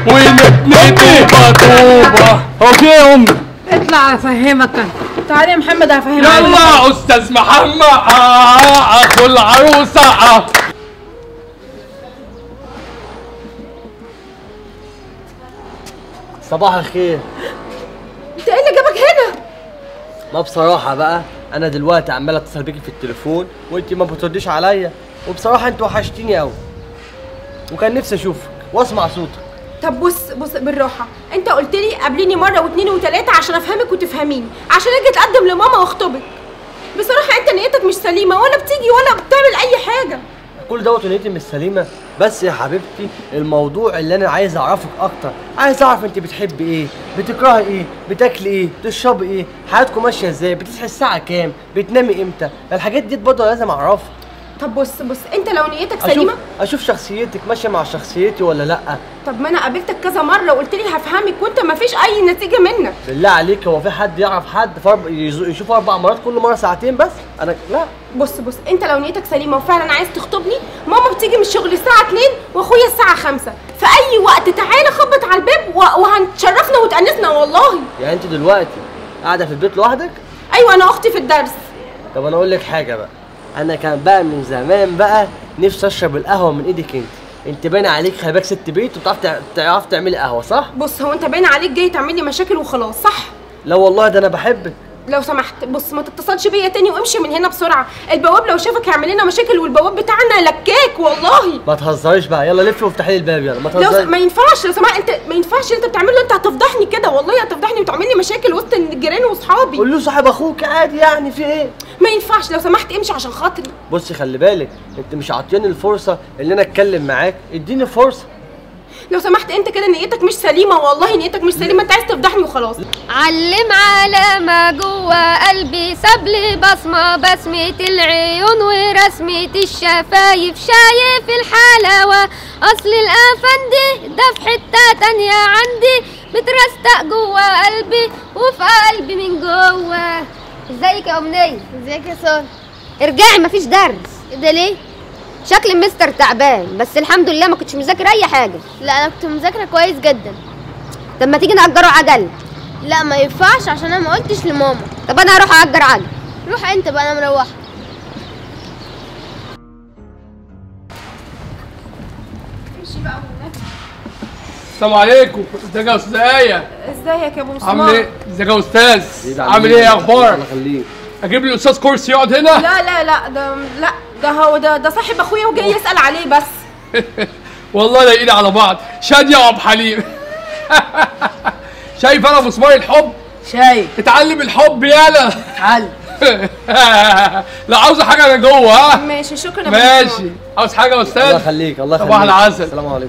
ونبني طوبة طوبة هو في ايه يا امي؟ اطلع افهمك انا تعالى يا محمد هفهمك يلا يا استاذ محمد آه اخو العروسة آه. صباح الخير انت ايه اللي جابك هنا ما بصراحة بقى أنا دلوقتي عمال أتصل بيكي في التليفون وأنت ما بترديش عليا وبصراحة أنت وحشتيني أوي وكان نفسي أشوفك وأسمع صوتك طب بص بص بالراحه انت قلت لي قابليني مره واثنين وثلاثه عشان افهمك وتفهميني عشان اجي اتقدم لماما واخطبك بصراحه انت نيتك مش سليمه ولا بتيجي ولا بتعمل اي حاجه كل دوت نيتي مش سليمة بس يا حبيبتي الموضوع اللي أنا عايز أعرفك أكتر عايز أعرف أنت بتحبي إيه بتكرهي إيه بتاكلي إيه بتشربي إيه حياتكم ماشية إزاي بتصحي الساعة كام بتنامي إمتى الحاجات دي برضه لازم أعرفها طب بص بص انت لو نيتك أشوف سليمه أشوف شخصيتك ماشية مع شخصيتي ولا لأ طب ما انا قابلتك كذا مره وقلت لي هفهمك وانت ما فيش اي نتيجه منك بالله عليك هو في حد يعرف حد في أربع- يز- يشوف اربع مرات كل مره ساعتين بس انا لا بص بص انت لو نيتك سليمه وفعلا عايز تخطبني ماما بتيجي من الشغل الساعه 2 واخويا الساعه 5 في اي وقت تعالى خبط على الباب و- وهنشرفنا وتأنسنا والله يعني انت دلوقتي قاعده في البيت لوحدك ايوه انا اختي في الدرس طب انا اقول لك حاجه بقى انا كان بقى من زمان بقى نفسي اشرب القهوه من ايدك انت انت باين عليك خلي بالك ست بيت وبتعرف تع- تعرف تعملي قهوه صح بص هو انت باين عليك جاي تعمل لي مشاكل وخلاص صح لا والله ده انا بحبك لو سمحت بص ما تتصلش بيا تاني وامشي من هنا بسرعه البواب لو شافك هيعمل لنا مشاكل والبواب بتاعنا لكاك والله ما تهزريش بقى يلا لفي وافتحي لي الباب يلا ما لو س... تهزريش ما ينفعش لو سمحت انت ما ينفعش اللي انت بتعمله انت هتفضحني كده والله هتفضحني وتعمل لي مشاكل وسط الجيران واصحابي قول له صاحب اخوك عادي يعني في ايه ما ينفعش لو سمحت امشي عشان خاطري بصي خلي بالك انت مش عاطياني الفرصه ان انا اتكلم معاك اديني فرصه لو سمحت انت كده نيتك مش سليمه والله نيتك مش سليمه انت عايز تفضحني وخلاص علم علامة جوا قلبي ساب لي بصمة بسمة العيون ورسمة الشفايف شايف الحلاوة أصل الأفندي ده في حتة تانية عندي مترستق جوا قلبي وفي قلبي من جوا ازيك يا أمنية ازيك يا سون ارجعي مفيش درس ده ليه؟ شكل مستر تعبان بس الحمد لله ما كنتش مذاكر أي حاجة لا انا كنت مذاكره كويس جدا طب ما تيجي نأجره عجل لا ما ينفعش عشان انا ما قلتش لماما طب أنا هروح أأجر عجل روح انت بقى انا مروحه السلام عليكم ازيك يا استاذ ايه ازيك يا ابو عامل مسمار ايه ازيك يا استاذ عامل ايه اخبارك الله يخليك اجيب لي استاذ كرسي يقعد هنا لا لا لا ده لا ده هو ده ده صاحب اخويا وجاي يسال عليه بس والله لاقيين على بعض شاديه وعبد الحليم شايف انا مسمار الحب شايف اتعلم الحب يالا تعال لا عاوز حاجه انا جوه ها ماشي شكرا يا أبو مسمار. ماشي عاوز حاجه يا الله استاذ يخليك الله يخليك صباح العسل. السلام عليكم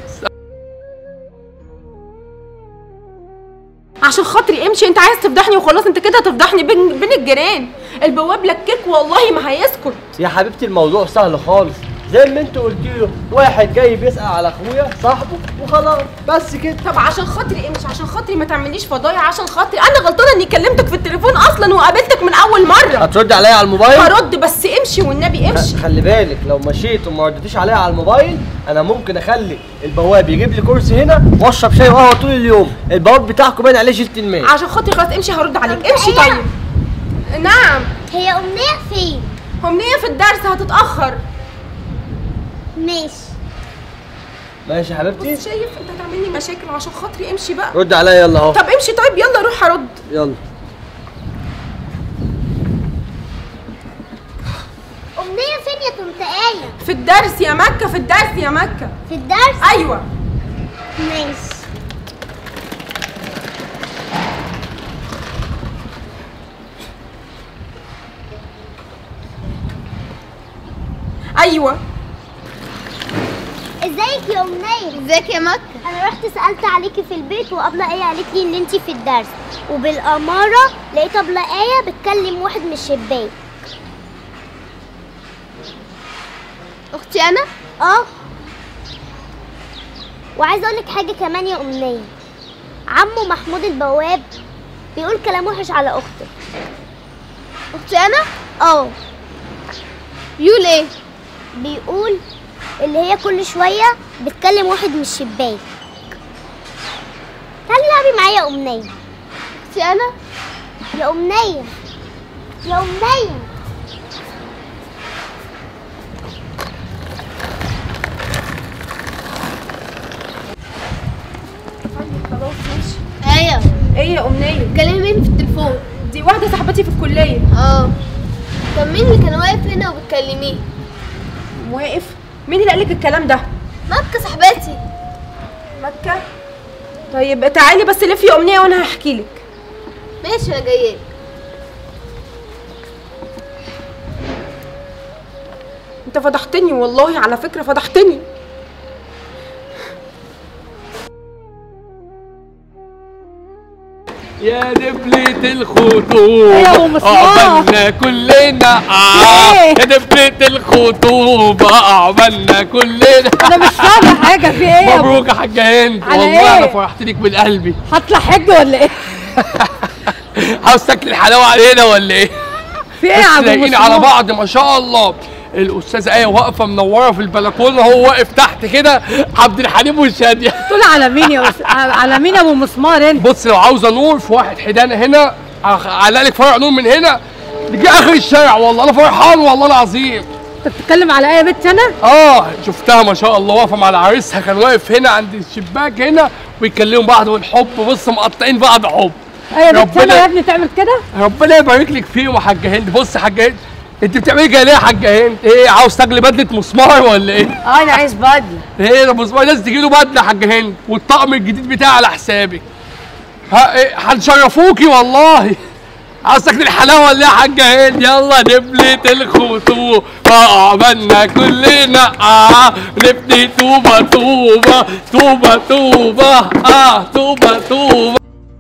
عشان خاطري امشي انت عايز تفضحني وخلاص انت كده هتفضحني بين بين الجيران البواب لكك والله ما هيسكت يا حبيبتي الموضوع سهل خالص زي ما انت قلت له واحد جاي بيسأل على اخويا صاحبه وخلاص بس كده طب عشان خاطري امشي عشان خاطري ما تعمليش فضايح عشان خاطري انا غلطانه اني كلمتك في التليفون اصلا وقابلتك من اول مره هترد عليا على الموبايل هرد بس امشي والنبي امشي خلي بالك لو مشيت وما ردتيش عليا على الموبايل انا ممكن اخلي البواب يجيب لي كرسي هنا واشرب شاي وقهوه طول اليوم البواب بتاعكم باين عليه جلد الماء عشان خاطري خلاص امشي هرد عليك امشي طيب نعم هي أمنية فين؟ همنيه في الدرس هتتاخر ماشي ماشي يا حبيبتي بص شايف انت هتعمل لي مشاكل عشان خاطري امشي بقى رد عليا يلا اهو طب امشي طيب يلا روح هرد يلا أمنية فين يا طنط آية؟ في الدرس يا مكه في الدرس يا مكه في الدرس؟ ايوه ماشي ايوه ازيك يا أمنية؟ ازيك يا مكة أنا رحت سألت عليكي في البيت وأبلة آية قالت لي إن أنتي في الدرس وبالأمارة لقيت أبلة آية بتكلم واحد من الشباك اختي انا اه وعايزة أقولك حاجة كمان يا أمنية عمو محمود البواب بيقول كلام وحش على أختك اختي انا اه يقول ايه بيقول اللي هي كل شوية بتكلم واحد من الشباك تلعبي معايا أمنية اختي انا يا أمنية يا أمنية خلاص ماشي ايه ايه يا امنيه كلمي مين في التليفون دي واحده صاحبتي في الكليه اه طب مين اللي كان واقف هنا وبتكلميه واقف مين اللي قالك الكلام ده مكة صاحبتي مكه طيب تعالي بس لفي يا امنيه وانا هحكي لك ماشي انا جايه انت فضحتني والله على فكره فضحتني يا دبلة الخطوبة إيه يا أبو مسمار؟ عقبالنا كلنا آه إيه؟ يا دبلة الخطوبة عقبالنا كلنا انا مش فاهمه حاجه في ايه يا أبو؟ مبروك يا حاجة هند على والله إيه؟ انا فرحت لك من قلبي هطلع حج ولا ايه عاوز تاكل الحلاوة علينا ولا ايه؟ في ايه يا بس ابو لاقيين مسمار؟ على بعض ما شاء الله الاستاذه ايه واقفه منوره في البلكونه هو واقف تحت كده عبد الحليم وشاديه تقول على مين يا أس... على مين يا ابو مسمار انت بص لو عاوزه نور في واحد حيدان هنا أخ- علق لك فرع نور من هنا لجي اخر الشارع والله انا فرحان والله العظيم انت بتتكلم على ايه يا بنت انا اه شفتها ما شاء الله واقفه مع عريسها كان واقف هنا عند الشباك هنا ويكلموا بعض بالحب بص مقطعين بعض حب ايه يا بنت ربنا- انا يا ابني تعمل كده ربنا يبارك لك فيهم يا حاجه هند بص يا حاجه هند انت بتعملي كده ليه يا حاجه هند ايه عاوز تاكلي بدله مسمار ولا ايه اه انا عايز بدله ايه ده مسمار لازم تجي له بدله يا حاجه هند والطقم الجديد بتاعي على حسابي ها ايه هنشرفوكي والله عاوز تاكلي الحلاوه ولا ايه يا حاجه هند يلا نبلة الخطوبه عقبالنا كلنا اه نبني طوبه طوبه طوبه طوبه اه طوبه طوبه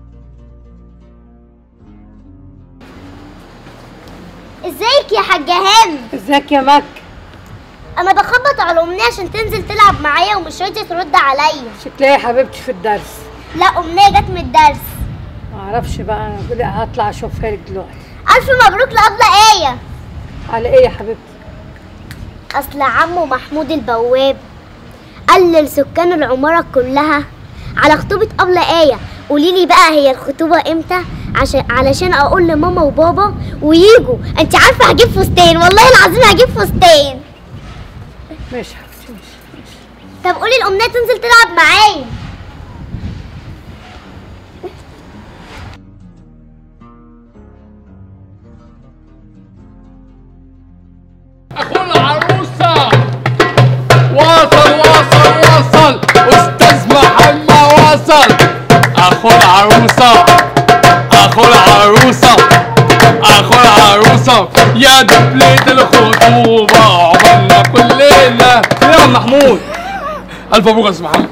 ازيك يا حاجة هند ازيك يا مك انا بخبط على أمنية عشان تنزل تلعب معايا ومش راضية ترد عليا شكلها يا حبيبتي في الدرس لا أمنية جت من الدرس ما اعرفش بقى انا بقول هطلع اشوفها لك دلوقتي ألف مبروك لأبلة آية على ايه يا حبيبتي أصل عمو محمود البواب قال لسكان العمارة كلها على خطوبة أبلة آية قولي لي بقى هي الخطوبة امتى عشان علشان اقول لماما وبابا ويجوا انت عارفه هجيب فستان والله العظيم هجيب فستان ماشي يا حبيبتي ماشي طب قولي الامنيه تنزل تلعب معايا اخو العروسه وصل وصل وصل استاذ محمد وصل اخو العروسه اخو العروسه اخو العروسه يا دبلة الخطوبه عقبالنا كلنا يا محمود الف مبروك يا استاذ محمد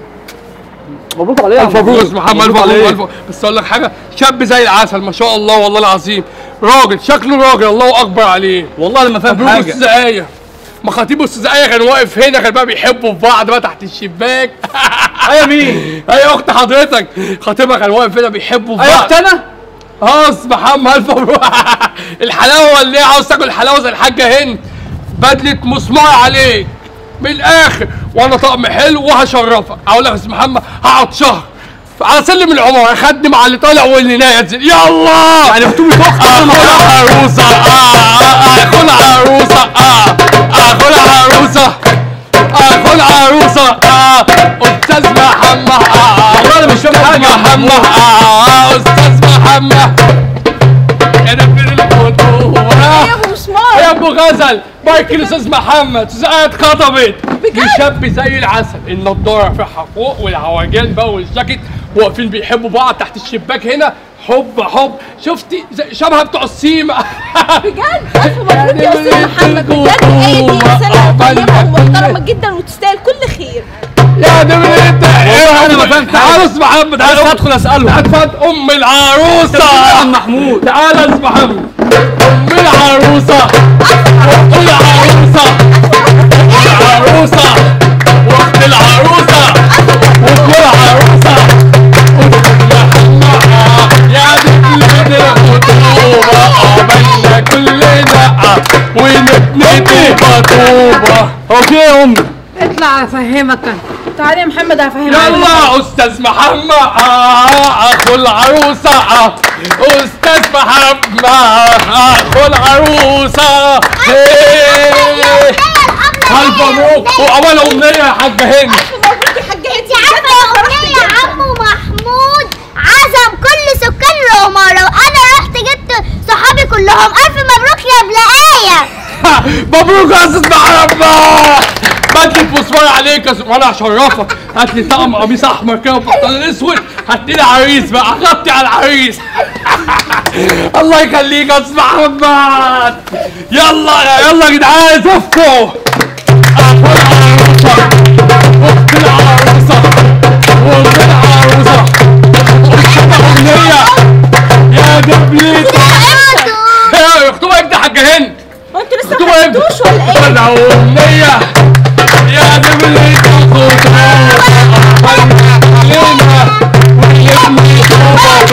مبروك عليك الف مبروك يا استاذ محمد الف مبروك الف مبروك. بس اقول لك حاجه شاب زي العسل ما شاء الله والله العظيم راجل شكله راجل الله اكبر عليه والله انا ما فاهم مبروك حاجه استاذ ايه مخاطيب استاذ ايه كان واقف هنا كان بقى بيحبوا في بعض بقى تحت الشباك ايوه مين اي اخت حضرتك خطيبها كان واقف هنا بيحبوا في ايوه بعض اخت انا اه استاذ محمد الف مبروك الحلاوه ولا ايه عاوز تاكل الحلاوه زي الحاجه هند بدله مسمار عليك من الاخر وانا طقم حلو وهشرفك اقول لك يا استاذ محمد هقعد شهر على سلم العمر اخدم على اللي طالع واللي نازل يلا يعني خطوبه اختي اخو العروسه اه اخو العروسه اه اخو العروسه اخو العروسه اه استاذ محمد اه والله انا مش فاهم حاجه يا محمد اه استاذ محمد انا في الخطوبه يا ابو مسمار يا ابو غزل مايكل استاذ محمد استاذ آية اتخطبت شاب زي العسل النضاره فيها فوق والعواجان بقى والجاكيت واقفين بيحبوا بعض تحت الشباك هنا حب حب شفتي زي- شبه بتوع السيما بجد الف مبروك يا استاذ محمد بجد ايه دي انسانه طيبه ومحترمه جدا وتستاهل كل خير يا دبل انت والله أنا ما فهمت حاجة. تعال اسمع محمد بس تعال ادخل اساله تعال ام العروسه عم محمود تعال يا أستاذ محمد ام العروسه واخت العروسه العروسه واخت العروسه واخت العروسه يا دبلة الخطوبة عملنا كلنا ونبني طوبة طوبة هو في ايه يا امي اطلع افهمك انا تعالى يا محمد هفهمك يلا استاذ محمد آه، اخو العروسه آه، استاذ محمد آه، اخو العروسه إيه. الف مبروك واول امنيه يا حاجه هند انت عارفه يا امنيه يا عمو محمود عزم كل سكان العماره وانا رحت جبت صحابي كلهم الف مبروك يا ابن ايه مبروك يا استاذ محمد بدلة مسمار عليك يا أستاذ- وانا هشرفك هات لي طقم قميص احمر كده وبنطلون اسود هات لي عريس بقى غطي على العريس الله يخليك يا استاذ محمد يلا يلا يا جدعان زفوا اخو العروسه اخت العروسه واخت العروسه اخت امنيه يا دبلت يا اخطبها امتى يا حاجه هند وانتوا لسه اخطبها ما امتى خدتوش ولا ايه؟ ولا امنيه يا دبلت اخوتها علينا والابن يخوض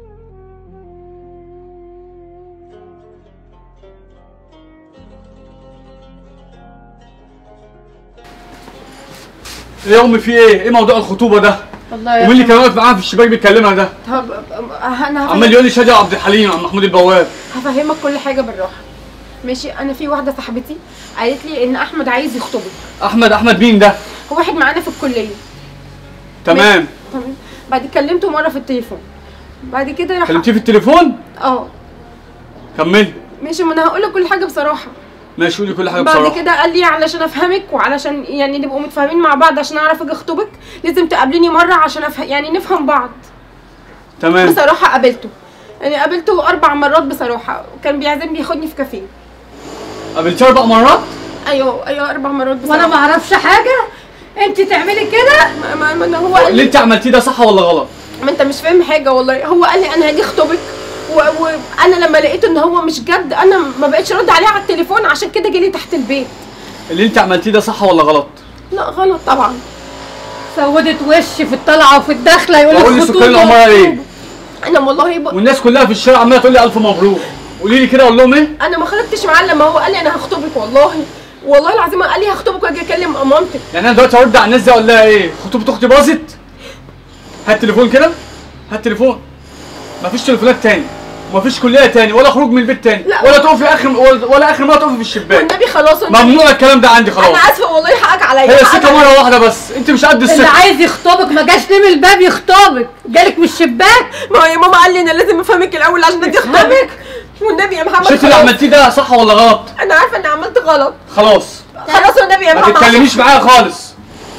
ايه يا امي في ايه؟ ايه موضوع الخطوبه ده؟ والله ومين اللي كان واقف معاها في الشباك بيتكلمها ده؟ طب انا عمال هفهمك, يقول لي شادي عبد الحليم عم محمود البواب هفهمك كل حاجه بالراحه ماشي انا في واحده صاحبتي قالت لي ان احمد عايز يخطبك احمد احمد مين ده؟ هو واحد معانا في الكليه تمام تمام بعد كلمته مره في التليفون بعد كده راح كلمتيه في التليفون؟ اه كملي ماشي ما انا هقول لك كل حاجه بصراحه ماشي قولي كل حاجه بعد بصراحه كده قال لي علشان افهمك وعلشان يعني نبقوا متفاهمين مع بعض عشان اعرف اجي اخطبك لازم تقابليني مره عشان أفهم يعني نفهم بعض تمام بصراحه قابلته يعني قابلته اربع مرات بصراحه وكان بيعزمني ياخدني في كافيه قابلتيه اربع مرات؟ ايوه ايوه اربع مرات بصراحه وانا ما اعرفش حاجه انت تعملي كده ما, ما, ما أنا هو قال اللي لي انت عملتيه ده صح ولا غلط؟ ما انت مش فاهم حاجه والله هو قال لي انا هاجي اخطبك و- وانا لما لقيت ان هو مش جد انا ما بقتش ارد عليه على التليفون عشان كده جالي تحت البيت اللي انت عملتيه ده صح ولا غلط؟ لا غلط طبعا سودت وشي في الطلعه وفي الداخله يقول بقول لك لسكان خطوبه العماره ايه؟ انا والله ب... والناس كلها في الشارع عماله تقول لي الف مبروك قولي لي كده اقول لهم ايه؟ انا ما خرجتش معاه لما هو قال لي انا هخطبك والله والله العظيم قال لي هخطبك واجي اكلم مامتك يعني انا دلوقتي هرد على الناس دي اقول لها ايه؟ خطوبه اختي باظت؟ هات تليفون كده هات تليفون مفيش تليفونات تاني ومفيش كليه تاني ولا خروج من البيت تاني لا. ولا تقفي اخر ولا ولا اخر مره تقفي في الشباك والنبي خلاص والنبي. ممنوع الكلام ده عندي خلاص انا اسفه والله حقك عليا هي حقك السكه عليا. مره واحده بس انت مش قد اللي السكه عايز يخطبك ما جاش ليه من الباب يخطبك جالك من الشباك ما هو يا ماما قال لي انا لازم افهمك الاول عشان اجي اخطبك والنبي يا محمد شفت اللي خلاص. عملتيه ده صح ولا غلط؟ انا عارفه اني عملت غلط خلاص خلاص والنبي يا ما ماما تتكلميش معايا خالص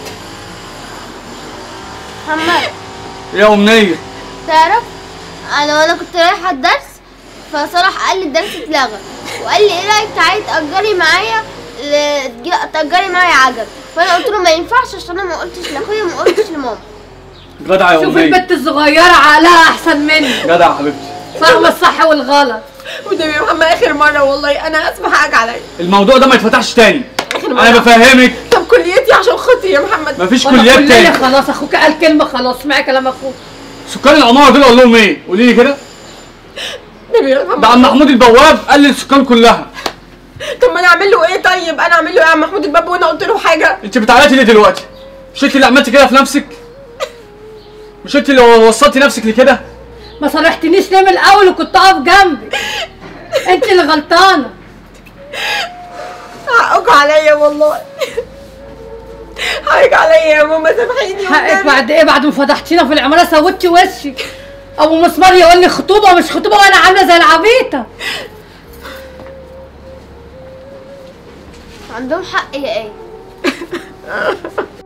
محمد يا امنيه تعرف انا وانا كنت رايحه الدرس فصلاح قال لي الدرس اتلغى وقال لي ايه رايك تعالي تاجري معايا ل- تجي- تاجري معايا عجل فانا قلت له ما ينفعش عشان انا ما قلتش لاخويا ما قلتش لماما جدع يا شوف امنيه البت الصغيره عقلها احسن مني جدع يا حبيبتي فاهمه الصح والغلط والنبي يا محمد اخر مره والله انا اسفه حقك عليا الموضوع ده ما يتفتحش تاني اخر مره انا بفهمك طب كليتي عشان خاطري يا محمد مفيش وأنا كليات كلية تاني خلاص اخوك قال كلمه خلاص اسمعي كلام اخوك سكان العماره دول اقول لهم ايه قولي لي كده النبي يا محمد ده عم محمود البواب قال للسكان كلها طب ما انا اعمل له ايه طيب انا اعمل له ايه يا عم محمود الباب وانا قلت له حاجه انت بتعيطي ليه دلوقتي مش انت اللي عملتي كده في نفسك مش انت اللي وصلتي نفسك لكده ما صرحتنيش ليه من الاول وكنت اقف جنبي انت اللي غلطانه حقك عليا والله حقك عليا يا ماما سامحيني حقك والنبي. بعد ايه بعد ما فضحتينا في العماره سودتي وشي ابو مسمار يقول لي خطوبه مش خطوبه وانا عامله زي العبيطه عندهم حق يا ايه